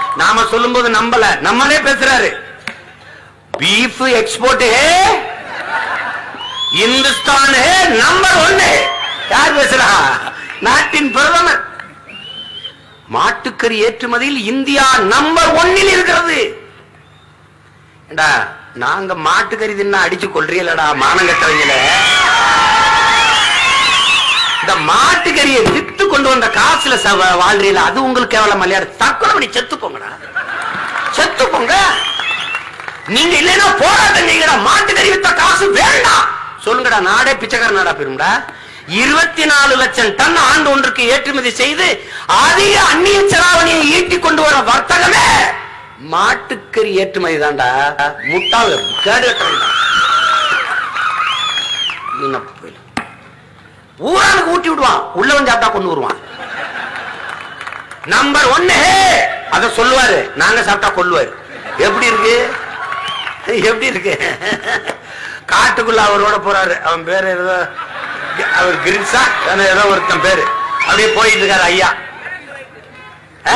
நாம சொல்லும்போது நம்பல நம்மளே பேசுறாரு பீஃப் எக்ஸ்போர்ட் இந்துஸ்தான் நம்பர் ஒன்னு யார் பேசுறா நாட்டின் பிரதமர் மாட்டுக்கறி ஏற்றுமதியில் இந்தியா நம்பர் ஒன்னில் இருக்கிறது ஏண்டா நாங்க மாட்டுக்கறி தின்னா அடிச்சு கொள்றீங்களடா மானங்கட்டவங்கள இந்த மாட்டுக்கறியை வித்து கொண்டு வந்த காசுல சவ- வாழ்றீல அது உங்களுக்கு கேவலம் இல்லையா தற்கொலை பண்ணி செத்து போங்கடா செத்து போங்க நீங்க இல்லைன்னா போராட்டம் செய்யுங்கடா மாட்டுக்கறி வித்த காசு வேண்டாம் சொல்லுங்கடா நாடே பிச்சைக்கார நாடா பெரும்டா இருபத்தி நாலு லட்சம் டன் ஆண்டு ஒன்றுக்கு ஏற்றுமதி செய்து அதிக அந்நிய செலாவணியை ஈட்டிக் கொண்டு வர வர்த்தகமே மாட்டுக்கறி ஏற்றுமதி தான்டா முட்டாள் கேடு கட்டுறீங்க ஊரானுக்கு ஊட்டி விடுவான் உள்ளவன் சாப்பிட்டா கொண்டு வருவான் நம்பர் ஒன்னு அத சொல்லுவாரு நாங்க சாப்பிட்டா கொல்லுவாரு எப்படி இருக்கு எப்படி இருக்கு காட்டுக்குள்ள அவரோட போறாரு அவன் பேரு ஏதோ அவர் கிரின்ஸா ஏதோ ஒருத்தன் பேரு அப்படியே போயிட்டு இருக்காரு ஐயா ஆ?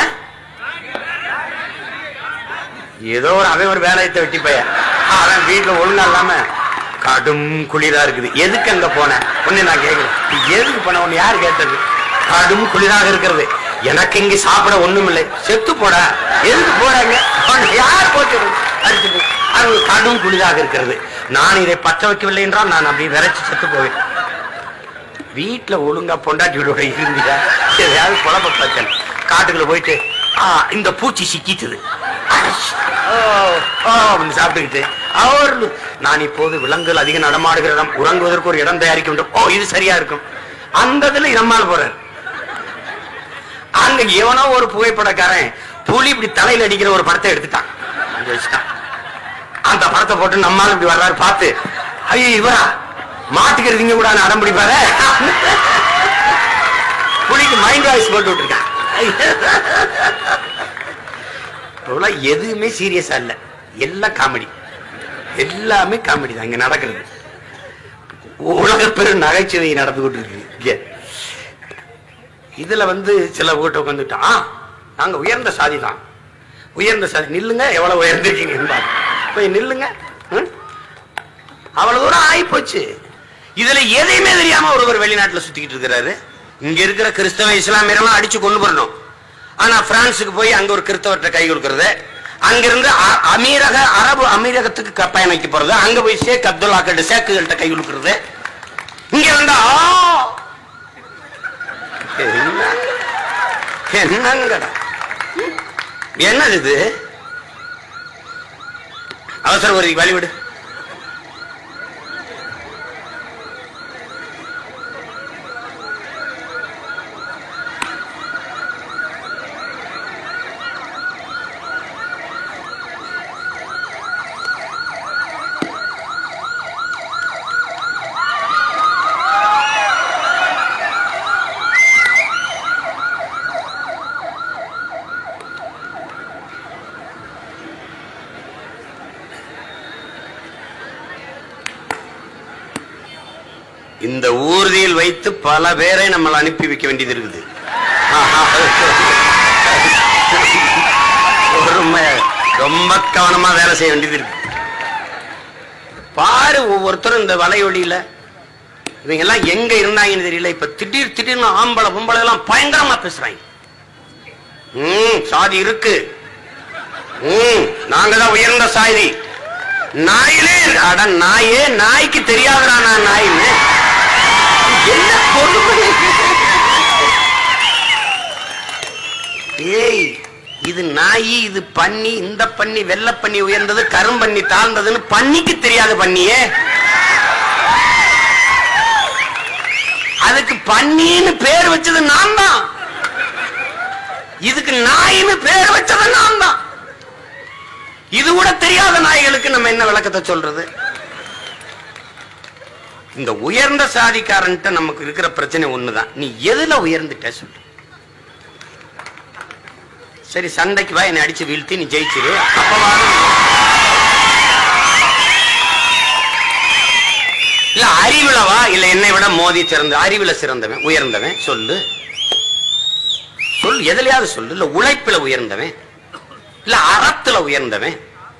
ஏதோ ஒரு அவன் ஒரு வேலையத்தை வெட்டி பையன் அவன் வீட்டுல ஒழுங்கா இல்லாம கடும் குளிரா இருக்குது எதுக்கு அங்க போன உன்னை நான் கேக்குறேன் நீ எதுக்கு போன உன்னை யார் கேட்டது கடும் குளிராக இருக்கிறது எனக்கு இங்க சாப்பிட ஒண்ணும் இல்லை செத்து போட எதுக்கு போறாங்க உன்னை யார் போட்டு அடிச்சு அது கடும் குளிராக இருக்கிறது நான் இதை பற்ற வைக்கவில்லை என்றால் நான் அப்படி விரைச்சு செத்து போவேன் வீட்டுல ஒழுங்கா பொண்டாட்டியோட இருந்தியா எதையாவது குழப்ப பிரச்சனை காட்டுக்குள்ள போயிட்டு ஆ, இந்த பூச்சி சிக்கிச்சுது ஓ, ஓ, அப்படின்னு சாப்பிட்டுக்கிட்டு அவர் நான் இப்போது விலங்குகள் அதிக நடமாடுகிற இடம் உறங்குவதற்கு ஒரு இடம் தயாரிக்க வேண்டும் ஓ இது சரியா இருக்கும் அந்த இதுல நம்மால் போறார் அங்க எவனோ ஒரு புகைப்படக்காரன் புலி இப்படி தலையில அடிக்கிற ஒரு படத்தை எடுத்துட்டான் அங்க வச்சுட்டான் அந்த படத்தை போட்டு நம்மால் இப்படி வர்றாரு பார்த்து ஐயோ இவரா மாட்டுக்கிறதுங்க கூட அடம் பிடிப்பாரு புலிக்கு மைண்ட் வாய்ஸ் போட்டு விட்டுருக்கான் இப்போலாம் எதுவுமே சீரியஸா இல்ல எல்லாம் காமெடி எல்லாமே காமெடி தான் இங்க நடக்கிறது உலக பெரும் நகைச்சுவை நடந்துகிட்டு இருக்கு இங்க. இதுல வந்து சில கூட்ட உட்காந்துட்டான் "ஆ, நாங்க உயர்ந்த சாதி தான் உயர்ந்த சாதி நில்லுங்க எவ்வளவு உயர்ந்திருக்கீங்க போய் நில்லுங்க ம்? அவ்வளவு தூரம் ஆகி போச்சு இதுல எதையுமே தெரியாம ஒருவர் வெளிநாட்டுல சுத்திக்கிட்டு இருக்கிறாரு இங்க இருக்கிற கிறிஸ்தவ இஸ்லாமியரெல்லாம் அடிச்சு கொண்டு வரணும் ஆனா பிரான்சுக்கு போய் அங்க ஒரு கிறிஸ்தவர்கிட்ட கை கொடுக்கறது அங்கிருந்து அ- அமீரக அரபு அமீரகத்துக்கு க- பயணிக்க போறது அங்க போய் ஷேக் அப்துல்லா கிட்ட ஷேக்குகள்கிட்ட கை கொடுக்கறது இங்க வந்தா ஆ! என்ன என்னங்கடா என்னது இது அவசர ஒரு வழிவிடு இந்த ஊர்தியில் வைத்து பல பேரை நம்ம அனுப்பி வைக்க வேண்டியது இருக்குது பொறுமை. ரொம்ப கவனமா வேலை செய்ய வேண்டியது இருக்கு பாரு ஒவ்வொருத்தரும் இந்த வலையொலியில இவங்க எல்லாம் எங்க இருந்தாங்கன்னு தெரியல இப்ப திடீர் திடீர்னு ஆம்பளை பொம்பளை எல்லாம் பயங்கரமா பேசுறாங்க ம் சாதி இருக்கு ம் நாங்க தான் உயர்ந்த சாதி நாயிலே அட நாயே நாய்க்கு தெரியாதடா நான் நாயின்னு என்ன பொறுமை ஏய் இது நாயி இது பன்னி இந்த பன்னி வெள்ளை பன்னி உயர்ந்தது கரும்பன்னி தாழ்ந்ததுன்னு பன்னிக்கு தெரியாது பன்னியே அதுக்கு பன்னின்னு பேர் வச்சது நான் தான் இதுக்கு நாயின்னு பேர் வச்சது நான் தான் இது கூட தெரியாத நாய்களுக்கு நம்ம என்ன விளக்கத்தை சொல்றது இந்த உயர்ந்த சாதிக்காரன்ட்ட நமக்கு இருக்கிற பிரச்சனை ஒண்ணுதான் நீ எதுல உயர்ந்துட்ட சொல்லு சரி சண்டைக்கு வா என்னை அடிச்சு வீழ்த்தி நீ ஜெயிச்சிரு அப்பவாது இல்ல அறிவுல வா இல்ல என்னை விட மோதி சிறந்த அறிவுல சிறந்தவன் உயர்ந்தவன் சொல்லு சொல் எதுலயாவது சொல்லு இல்ல உழைப்புல உயர்ந்தவன் இல்ல அறத்துல உயர்ந்தவன்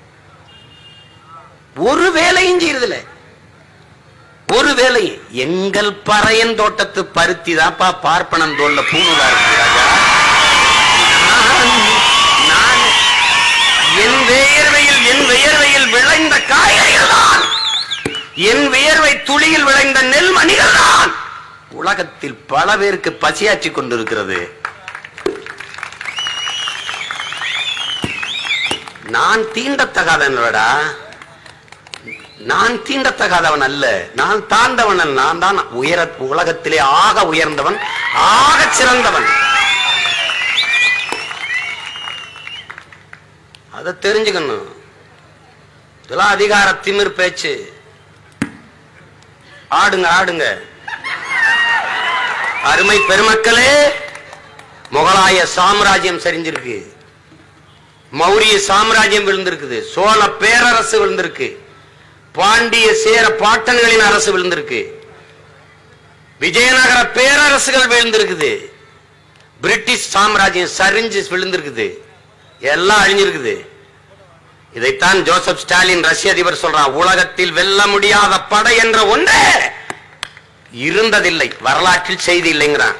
ஒரு வேலையும் செய்யறதில்ல ஒரு வேலை எங்கள் பறையன் தோட்டத்து பருத்தி தான்ப்பா பார்ப்பனம் தோல்ல பூணுதா இருக்கு ராஜா நான்- நான் என் வேர்வையில் என் வியர்வையில் விளைந்த காய்கறிகள் தான் என் வியர்வை துளியில் விளைந்த நெல்மணிகள் தான் உலகத்தில் பல பேருக்கு பசியாற்றி கொண்டிருக்கிறது நான் தீண்டத்தகாதவனடா நான் தீண்டத்தகாதவன் அல்ல நான் தாழ்ந்தவன் அல்ல. நான் தான் உயர உலகத்திலே ஆக உயர்ந்தவன் ஆக சிறந்தவன் அதை தெரிஞ்சுக்கணும் இதெல்லாம் அதிகார திமிர் பேச்சு ஆடுங்க ஆடுங்க அருமை பெருமக்களே முகலாய சாம்ராஜ்யம் சரிஞ்சிருக்கு மௌரிய சாம்ராஜ்யம் விழுந்திருக்குது சோழ பேரரசு விழுந்திருக்கு பாண்டிய சேர பாட்டன்களின் அரசு விழுந்திருக்கு விஜயநகர பேரரசுகள் விழுந்திருக்குது பிரிட்டிஷ் சாம்ராஜ்யம் சரிஞ்சு விழுந்திருக்குது எல்லாம் அழிஞ்சிருக்குது இதைத்தான் ஜோசப் ஸ்டாலின் ரஷ்ய அதிபர் சொல்றான் உலகத்தில் வெல்ல முடியாத படை என்ற ஒன்றே இருந்ததில்லை வரலாற்றில் செய்தி இல்லைங்கிறான்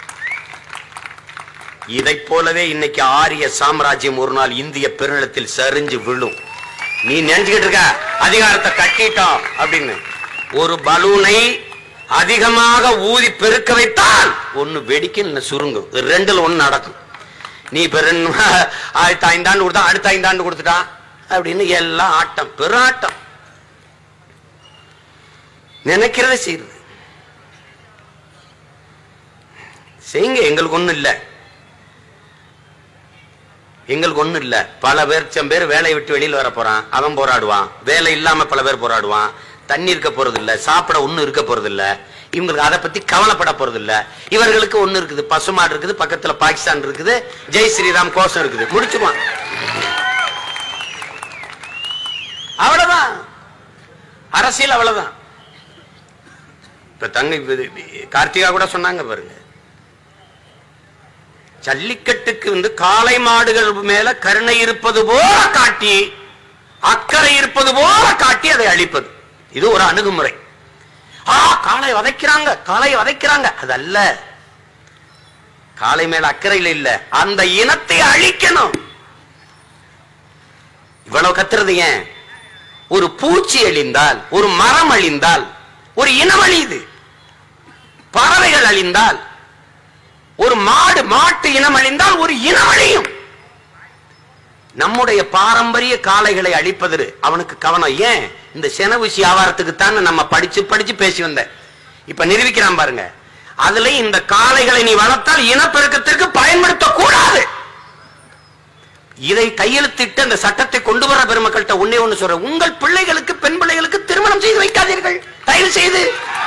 இதைப் போலவே இன்னைக்கு ஆரிய சாம்ராஜ்யம் ஒரு நாள் இந்திய பெருநிலத்தில் சரிஞ்சு விழும் நீ நினைச்சுக்கிட்டு இருக்க அதிகாரத்தை கட்டிட்டோம் அப்படின்னு ஒரு பலூனை அதிகமாக ஊதி பெருக்க வைத்தால் ஒண்ணு வெடிக்கும் இல்ல சுருங்கும் இது ரெண்டுல ஒண்ணு நடக்கும் நீ இப்ப ரெண்டு அடுத்த ஐந்தாண்டு கொடுத்தா அடுத்த ஐந்தாண்டு கொடுத்துட்டான் அப்படின்னு எல்லாம் ஆட்டம் பெரும் ஆட்டம் நினைக்கிறத செய்யுது செய்யுங்க எங்களுக்கு ஒண்ணும் இல்ல எங்களுக்கு ஒண்ணும் இல்ல பல பேர் லட்சம் பேர் வேலையை விட்டு வெளியில வர போறான் அவன் போராடுவான் வேலை இல்லாம பல பேர் போராடுவான் தண்ணி இருக்க போறது இல்ல சாப்பிட ஒண்ணு இருக்க போறது இல்ல இவங்களுக்கு அதை பத்தி கவலைப்பட போறது இல்ல இவர்களுக்கு ஒண்ணு இருக்குது பசுமாடு இருக்குது பக்கத்துல பாகிஸ்தான் இருக்குது ஜெய் ஸ்ரீராம் கோஷம் இருக்குது முடிச்சுவான் அவ்வளவுதான் அரசியல் அவ்வளவுதான் இப்ப தங்க இப்ப கார்த்திகா கூட சொன்னாங்க பாருங்க ஜல்லிக்கட்டுக்கு வந்து காளை மாடுகள் மேல கருணை இருப்பது போல காட்டி அக்கறை இருப்பது போல காட்டி அதை அழிப்பது இது ஒரு அணுகுமுறை ஆ காளை வதைக்கிறாங்க காளை வதைக்கிறாங்க அதல்ல காளை மேல அக்கறையில் இல்ல அந்த இனத்தை அழிக்கணும் இவ்வளவு கத்துறது ஏன் ஒரு பூச்சி அழிந்தால் ஒரு மரம் அழிந்தால் ஒரு இனம் அழியுது பறவைகள் அழிந்தால் ஒரு மாடு மாட்டு இனம் அழிந்தால் ஒரு இனம் அழியும் நம்முடைய பாரம்பரிய காளைகளை அழிப்பது அவனுக்கு கவனம் ஏன் இந்த செனவுசி வியாபாரத்துக்கு தான் நம்ம படிச்சு படிச்சு பேசி வந்தேன் இப்ப நிரூபிக்கிறான் பாருங்க அதுல இந்த காளைகளை நீ வளர்த்தால் இனப்பெருக்கத்திற்கு பயன்படுத்த கூடாது இதை கையெழுத்திட்டு அந்த சட்டத்தை கொண்டு வர பெருமக்கள்கிட்ட ஒன்னே ஒண்ணு சொல்றேன் உங்கள் பிள்ளைகளுக்கு பெண் பிள்ளைகளுக்கு திருமணம் செய்து வைக்காதீர்கள் தயவு செய்து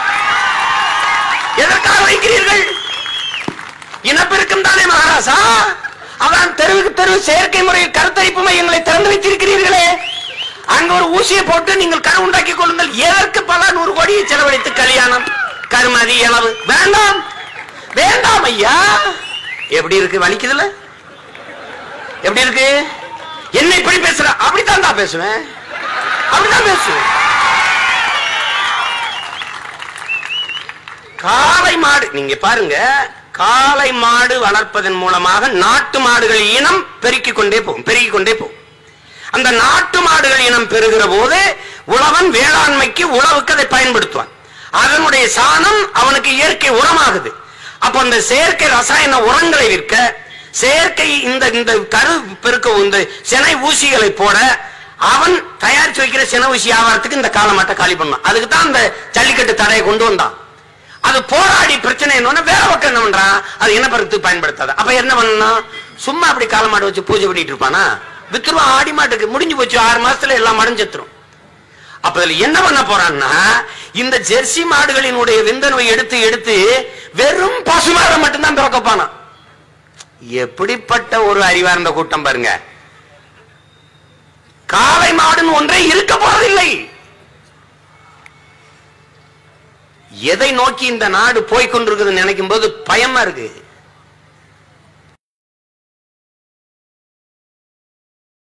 எதற்காக வைக்கிறீர்கள் இனப்பெருக்கம் தானே மகாராசா அதான் தெருவுக்கு தெருவு செயற்கை முறையில் கருத்தரிப்பு மையங்களை திறந்து வைத்திருக்கிறீர்களே அங்க ஒரு ஊசியை போட்டு நீங்கள் கரு உண்டாக்கிக் கொள்ளுங்கள் எதற்கு பல நூறு கோடியை செலவழித்து கல்யாணம் கருமதி இளவு வேண்டாம் வேண்டாம் ஐயா எப்படி இருக்கு வலிக்குதுல எப்படி இருக்கு என்ன இப்படி பேசுற அப்படித்தான் தான் பேசுவேன் அப்படித்தான் பேசுவேன் காளை மாடு நீங்க பாருங்க காளை மாடு வளர்ப்பதன் மூலமாக நாட்டு மாடுகள் இனம் பெருக்கிக் கொண்டே போகும் பெருகிக் கொண்டே போகும் அந்த நாட்டு மாடுகள் இனம் பெறுகிற போது உழவன் வேளாண்மைக்கு உழவுக்கு அதை பயன்படுத்துவான் அதனுடைய சாணம் அவனுக்கு இயற்கை உரமாகுது அப்ப அந்த செயற்கை ரசாயன உரங்களை விற்க செயற்கை இந்த இந்த கரு பெருக்க இந்த செனை ஊசிகளை போட அவன் தயாரிச்சு வைக்கிற சென ஊசி வியாபாரத்துக்கு இந்த காலமாட்டை காலி பண்ணான் அதுக்கு தான் அந்த ஜல்லிக்கட்டு தடையை கொண்டு வந்தான் அது போராடி பிரச்சனை என்னன்னா வேற பக்கம் என்ன பண்றான் அது இனப்பெருக்கத்துக்கு பயன்படுத்தாத அப்ப என்ன பண்ணணும் சும்மா அப்படி கால மாடு வச்சு பூஜை பண்ணிட்டு இருப்பானா வித்துருவான் ஆடி மாட்டுக்கு முடிஞ்சு போச்சு ஆறு மாசத்துல எல்லாம் மடம் செத்துரும் அப்ப இதுல என்ன பண்ண போறான்னா இந்த ஜெர்சி மாடுகளினுடைய விந்தணுவை எடுத்து எடுத்து வெறும் பசுமாடை மட்டும்தான் பிறக்கப்பானா எப்படிப்பட்ட ஒரு அறிவார்ந்த கூட்டம் பாருங்க காளை மாடுன்னு ஒன்றே இருக்க போறதில்லை எதை நோக்கி இந்த நாடு போய் கொண்டிருக்குதுன்னு நினைக்கும் போது பயமா இருக்கு